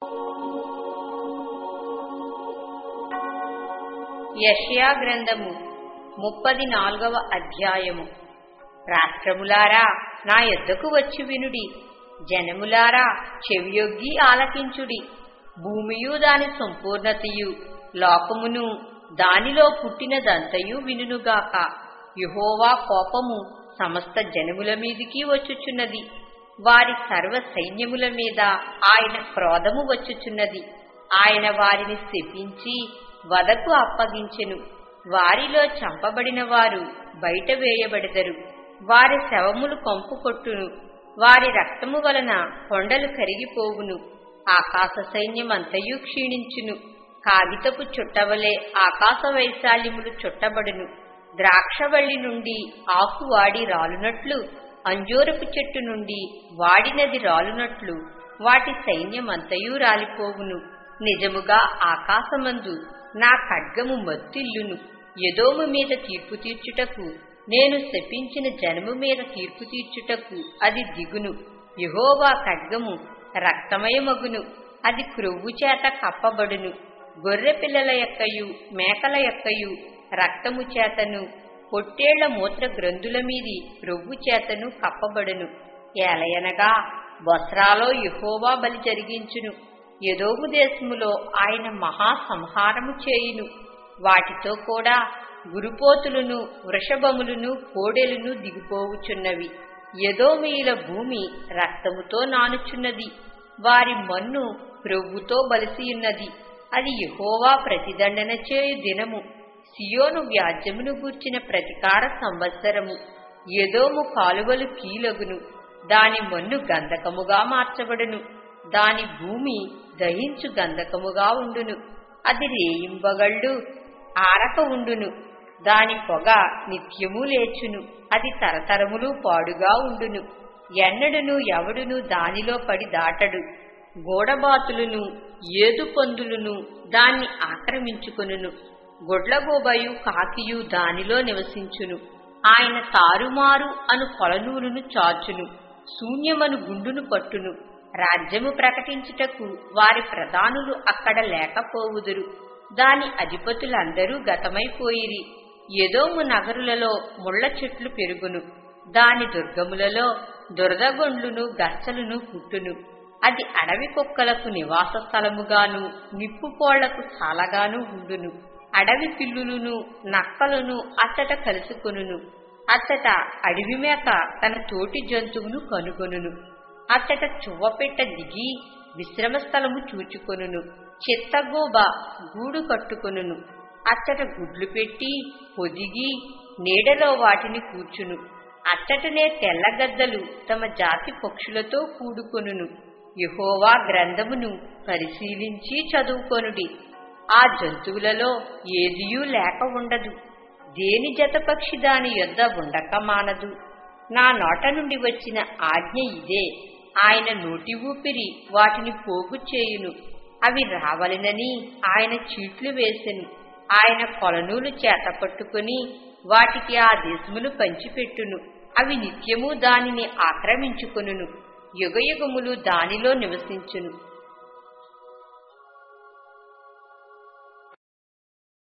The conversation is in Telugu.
యష్యా గ్రంథము ముప్పది నాలుగవ అధ్యాయము రాష్ట్రములారా నా యొద్దకు వచ్చి వినుడి జనములారా చెవియొగ్గి ఆలకించుడి భూమియు దాని సంపూర్ణతయు లోకమును దానిలో పుట్టినదంతయు వినుగాక యుహోవా కోపము సమస్త జనముల మీదికి వచ్చుచున్నది వారి సర్వ సైన్యముల మీద ఆయన క్రోధము వచ్చుచున్నది ఆయన వారిని శపించి వదకు అప్పగించెను వారిలో చంపబడిన వారు బయట వేయబడెదరు వారి శవములు కంపు కొట్టును వారి రక్తము వలన కొండలు కరిగిపోవును ఆకాశ సైన్యమంతయు క్షీణించును కాగితపు చుట్టవలే ఆకాశ వైశాల్యములు చుట్టబడును ద్రాక్షవల్లి నుండి ఆకు వాడి రాలునట్లు అంజూరపు చెట్టు నుండి వాడినది రాలునట్లు వాటి సైన్యమంతయు రాలిపోవును నిజముగా ఆకాశమందు నా ఖడ్గము మత్తిల్లును యదోము మీద తీర్పు తీర్చుటకు నేను శపించిన జనము మీద తీర్పు తీర్చుటకు అది దిగును యహోవా ఖడ్గము రక్తమయమగును అది క్రొవ్వు చేత కప్పబడును గొర్రె పిల్లల యొక్కయు మేకల యొక్కయు రక్తము చేతను పొట్టేళ్ల మూత్ర గ్రంథుల మీది క్రొవ్వు చేతను కప్పబడును ఏలయనగా బొస్రాలో యహోవా బలి జరిగించును యదోము దేశములో ఆయన మహా సంహారము చేయును వాటితో కూడా గురుపోతులను వృషభములను కోడెలను దిగిపోవుచున్నవి యదోమీయుల భూమి రక్తముతో నానుచున్నది వారి మన్ను ప్రవ్వుతో బలిసియున్నది అది యహోవా ప్రతిదండన చేయు దినము సియోను వ్యాజ్యమును గూర్చిన ప్రతికార సంవత్సరము యదోము కాలువలు కీలగును దాని మన్ను గంధకముగా మార్చబడును దాని భూమి దహించు గంధకముగా ఉండును అది రేయింబగళ్ళు ఆరక ఉండును దాని పొగ నిత్యము లేచును అది తరతరములు పాడుగా ఉండును ఎన్నడును ఎవడును దానిలో పడి దాటడు గోడబాతులను ఏదు పందులను దాన్ని ఆక్రమించుకొనును గొడ్లగోబయు కాకియు దానిలో నివసించును ఆయన తారుమారు అను కొలనూలును చాచును శూన్యమను గుండును పట్టును రాజ్యము ప్రకటించుటకు వారి ప్రధానులు అక్కడ లేకపోవుదురు దాని అధిపతులందరూ గతమైపోయిరి ఎదోము నగరులలో ముళ్ల చెట్లు పెరుగును దాని దుర్గములలో దురదగొండ్లును గచ్చలును పుట్టును అది అడవి కుక్కలకు నివాస స్థలముగాను నిప్పుపోళ్లకు చాలగాను ఉండును అడవి పిల్లులను నక్కలను అచ్చట కలుసుకొనును అచ్చట అడవి మేక తన తోటి జంతువును కనుగొనును అచ్చట చువ్వపెట్ట దిగి విశ్రమ స్థలము చూచుకొనును చిత్తగోబ గూడు కట్టుకొనును అచ్చట గుడ్లు పెట్టి పొదిగి నీడలో వాటిని కూర్చును అచ్చటనే తెల్లగద్దలు తమ జాతి పక్షులతో కూడుకొనును యహోవా గ్రంథమును పరిశీలించి చదువుకొనుడి ఆ జంతువులలో ఏదియూ లేక ఉండదు దేని జతపక్షి దాని యొద్ద ఉండక మానదు నా నోట నుండి వచ్చిన ఆజ్ఞ ఇదే ఆయన నోటి ఊపిరి వాటిని పోగు చేయును అవి రావలెనని ఆయన చీట్లు వేసెను ఆయన కొలనూలు చేత పట్టుకుని వాటికి ఆ దేశమును పంచిపెట్టును అవి నిత్యము దానిని ఆక్రమించుకొనును యుగయుగములు దానిలో నివసించును